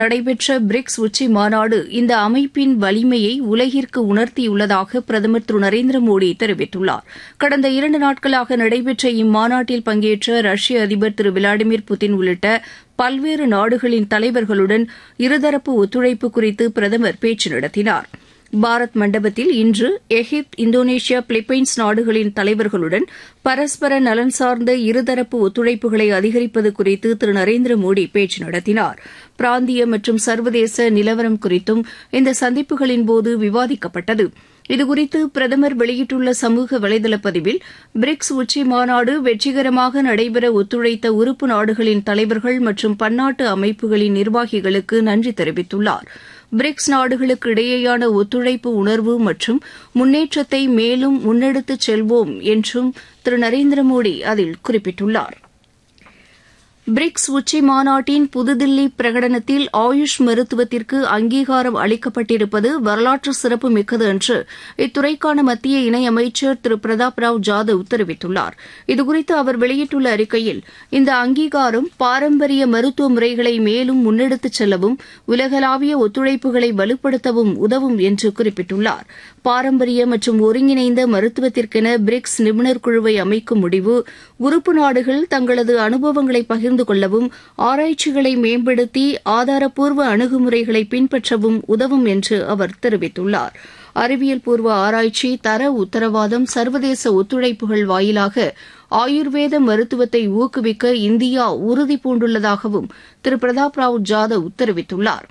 நடைபெற்ற பிரிக்ஸ் உச்சி மாநாடு இந்த அமைப்பின் வலிமையை உலகிற்கு உணர்த்தியுள்ளதாக பிரதமர் திரு நரேந்திர மோடி தெரிவித்துள்ளார் கடந்த இரண்டு நாட்களாக நடைபெற்ற இம்மாநாட்டில் பங்கேற்ற ரஷ்ய அதிபர் திரு விளாடிமிர் புட்டின் உள்ளிட்ட பல்வேறு நாடுகளின் தலைவர்களுடன் இருதரப்பு ஒத்துழைப்பு குறித்து பிரதமர் பேச்சு நடத்தினார் பாரத் மண்டபத்தில் இன்று எகிப்து இந்தோனேஷியா பிலிப்பைன்ஸ் நாடுகளின் தலைவர்களுடன் பரஸ்பர நலன் சார்ந்த இருதரப்பு ஒத்துழைப்புகளை அதிகரிப்பது குறித்து திரு நரேந்திர மோடி பேச்சு நடத்தினார் பிராந்திய மற்றும் சர்வதேச நிலவரம் குறித்தும் இந்த சந்திப்புகளின்போது விவாதிக்கப்பட்டது இதுகுறித்து பிரதமர் வெளியிட்டுள்ள சமூக வலைதள பதிவில் பிரிக்ஸ் உச்சி மாநாடு வெற்றிகரமாக நடைபெற ஒத்துழைத்த உறுப்பு நாடுகளின் தலைவர்கள் மற்றும் பன்னாட்டு அமைப்புகளின் நிர்வாகிகளுக்கு நன்றி தெரிவித்துள்ளார் பிரிக்ஸ் நாடுகளுக்கு இடையேயான ஒத்துழைப்பு உணர்வு மற்றும் முன்னேற்றத்தை மேலும் முன்னெடுத்துச் செல்வோம் என்றும் திரு நரேந்திர மோடி அதில் குறிப்பிட்டுள்ளார் பிரிக்ஸ் உச்சி மாநாட்டின் புதுதில்லி பிரகடனத்தில் ஆயுஷ் மருத்துவத்திற்கு அங்கீகாரம் அளிக்கப்பட்டிருப்பது வரலாற்று சிறப்பு மிக்கது என்று இத்துறைக்கான மத்திய இணையமைச்சர் திரு பிரதாப் ராவ் ஜாதவ் தெரிவித்துள்ளார் இதுகுறித்து அவர் வெளியிட்டுள்ள அறிக்கையில் இந்த அங்கீகாரம் பாரம்பரிய மருத்துவ முறைகளை மேலும் முன்னெடுத்துச் செல்லவும் உலகளாவிய ஒத்துழைப்புகளை வலுப்படுத்தவும் உதவும் என்று குறிப்பிட்டுள்ளார் பாரம்பரிய மற்றும் ஒருங்கிணைந்த மருத்துவத்திற்கென பிரிக்ஸ் நிபுணர் குழுவை அமைக்கும் முடிவு உறுப்பு நாடுகள் தங்களது அனுபவங்களை பகிர்ந்து கொள்ளவும் ஆராய்ச்சிகளை மேம்படுத்தி ஆதாரப்பூர்வ அணுகுமுறைகளை பின்பற்றவும் உதவும் என்று அவர் தெரிவித்துள்ளார் அறிவியல் பூர்வ ஆராய்ச்சி தர உத்தரவாதம் சர்வதேச ஒத்துழைப்புகள் வாயிலாக ஆயுர்வேத மருத்துவத்தை ஊக்குவிக்க இந்தியா உறுதி பூண்டுள்ளதாகவும் திரு பிரதாப் ராவ் ஜாதவ் தெரிவித்துள்ளாா்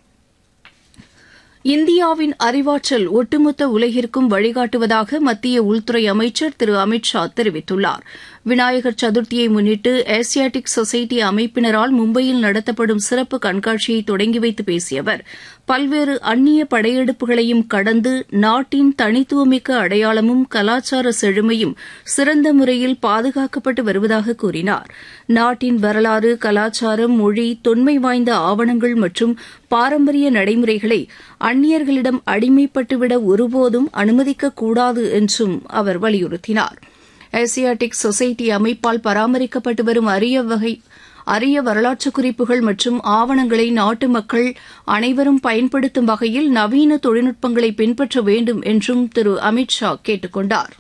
இந்தியாவின் அறிவாற்றல் ஒட்டுமொத்த உலகிற்கும் வழிகாட்டுவதாக மத்திய உள்துறை அமைச்சர் திரு அமித் ஷா தெரிவித்துள்ளார் விநாயகர் சதுர்த்தியை முன்னிட்டு ஏசியாட்டிக் சொசைட்டி அமைப்பினரால் மும்பையில் நடத்தப்படும் சிறப்பு கண்காட்சியை தொடங்கி வைத்து பேசிய அவர் பல்வேறு அந்நிய படையெடுப்புகளையும் கடந்து நாட்டின் தனித்துவமிக்க அடையாளமும் கலாச்சார செழுமையும் சிறந்த முறையில் பாதுகாக்கப்பட்டு வருவதாக கூறினார் நாட்டின் வரலாறு கலாச்சாரம் மொழி தொன்மை வாய்ந்த ஆவணங்கள் மற்றும் பாரம்பரிய நடைமுறைகளை அந்நியர்களிடம் அடிமைப்பட்டுவிட ஒருபோதும் அனுமதிக்கக்கூடாது என்றும் அவர் வலியுறுத்தினார் ஏசியாட்டிக் சொசைட்டி அமைப்பால் பராமரிக்கப்பட்டு வரும் அரிய வகை அரிய வரலாற்று குறிப்புகள் மற்றும் ஆவணங்களை நாட்டு மக்கள் அனைவரும் பயன்படுத்தும் வகையில் நவீன தொழில்நுட்பங்களை பின்பற்ற வேண்டும் என்றும் திரு அமித் ஷா கேட்டுக் கொண்டார்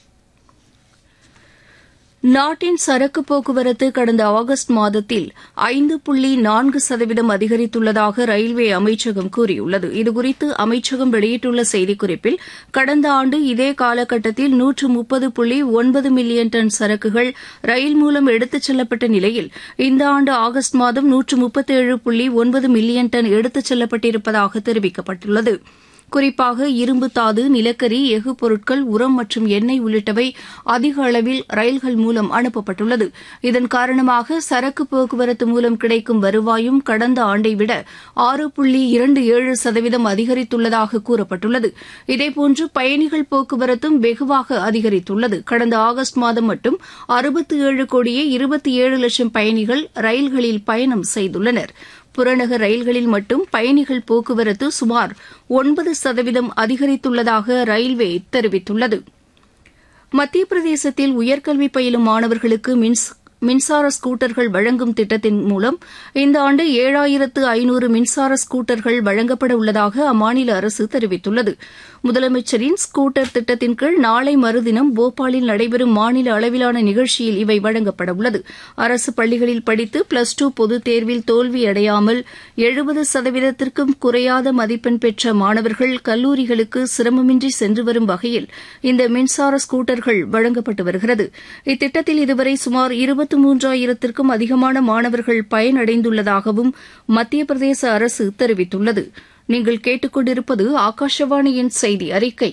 நாட்டின் சரக்கு போக்குவரத்து கடந்த ஆகஸ்ட் மாதத்தில் ஐந்து புள்ளி நான்கு சதவீதம் அதிகரித்துள்ளதாக ரயில்வே அமைச்சகம் கூறியுள்ளது இதுகுறித்து அமைச்சகம் வெளியிட்டுள்ள செய்திக்குறிப்பில் கடந்த ஆண்டு இதே காலகட்டத்தில் நூற்று முப்பது புள்ளி ஒன்பது மில்லியன் டன் சரக்குகள் ரயில் மூலம் எடுத்துச் செல்லப்பட்ட நிலையில் இந்த ஆண்டு ஆகஸ்ட் மாதம் நூற்று முப்பத்தேழு புள்ளி ஒன்பது மில்லியன் டன் எடுத்துச் செல்லப்பட்டிருப்பதாக தெரிவிக்கப்பட்டுள்ளது குறிப்பாக இரும்பு தாது நிலக்கரி எஃகு பொருட்கள் உரம் மற்றும் எண்ணெய் உள்ளிட்டவை அதிக அளவில் ரயில்கள் மூலம் அனுப்பப்பட்டுள்ளது இதன் காரணமாக சரக்கு போக்குவரத்து மூலம் கிடைக்கும் வருவாயும் கடந்த ஆண்டை விட ஆறு புள்ளி இரண்டு ஏழு சதவீதம் அதிகரித்துள்ளதாக கூறப்பட்டுள்ளது இதேபோன்று பயணிகள் போக்குவரத்தும் வெகுவாக அதிகரித்துள்ளது கடந்த ஆகஸ்ட் மாதம் மட்டும் அறுபத்தி ஏழு கோடியே இருபத்தி ஏழு லட்சம் பயணிகள் ரயில்களில் பயணம் செய்துள்ளனா் புறநகர் ரயில்களில் மட்டும் பயணிகள் போக்குவரத்து சுமார் ஒன்பது சதவீதம் அதிகரித்துள்ளதாக ரயில்வே தெரிவித்துள்ளது மத்திய பிரதேசத்தில் உயர்கல்வி பயிலும் மாணவர்களுக்கு மின்ஸ் மின்சார ஸ்கூட்டர்கள் வழங்கும் திட்டத்தின் மூலம் இந்த ஆண்டு ஏழாயிரத்து ஐநூறு மின்சார ஸ்கூட்டர்கள் வழங்கப்பட உள்ளதாக அம்மாநில அரசு தெரிவித்துள்ளது முதலமைச்சரின் ஸ்கூட்டர் திட்டத்தின் கீழ் நாளை மறுதினம் போபாலில் நடைபெறும் மாநில அளவிலான நிகழ்ச்சியில் இவை வழங்கப்பட உள்ளது அரசு பள்ளிகளில் படித்து பிளஸ் டூ பொதுத் தேர்வில் தோல்வியடையாமல் எழுபது சதவீதத்திற்கும் குறையாத மதிப்பெண் பெற்ற மாணவர்கள் கல்லூரிகளுக்கு சிரமமின்றி சென்று வரும் வகையில் இந்த மின்சார ஸ்கூட்டர்கள் வழங்கப்பட்டு வருகிறது இத்திட்டத்தில் இதுவரை சுமார் இருபத்தி மூன்றாயிரத்திற்கும் அதிகமான மாணவர்கள் பயனடைந்துள்ளதாகவும் மத்திய பிரதேச அரசு தெரிவித்துள்ளது நீங்கள் கேட்டுக்கொண்டிருப்பது ஆகாஷவாணியின் செய்தி அறிக்கை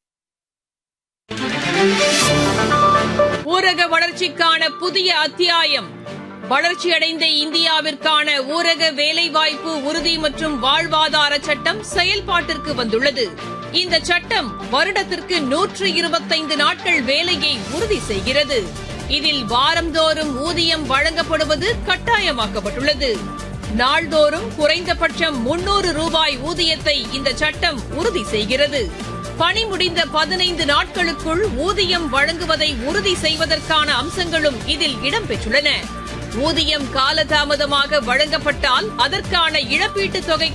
ஊரக வளர்ச்சிக்கான புதிய அத்தியாயம் வளர்ச்சியடைந்த இந்தியாவிற்கான ஊரக வேலைவாய்ப்பு உறுதி மற்றும் வாழ்வாதார சட்டம் செயல்பாட்டிற்கு வந்துள்ளது இந்த சட்டம் வருடத்திற்கு நூற்று இருபத்தைந்து நாட்கள் வேலையை உறுதி செய்கிறது இதில் வாரந்தோறும் ஊதியம் வழங்கப்படுவது கட்டாயமாக்கப்பட்டுள்ளது நாள்தோறும் குறைந்தபட்சம் முன்னூறு ரூபாய் ஊதியத்தை இந்த சட்டம் உறுதி செய்கிறது பணி முடிந்த பதினைந்து நாட்களுக்குள் ஊதியம் வழங்குவதை உறுதி செய்வதற்கான அம்சங்களும் இதில் இடம்பெற்றுள்ளன ஊதியம் காலதாமதமாக வழங்கப்பட்டால் அதற்கான இழப்பீட்டுத் தொகை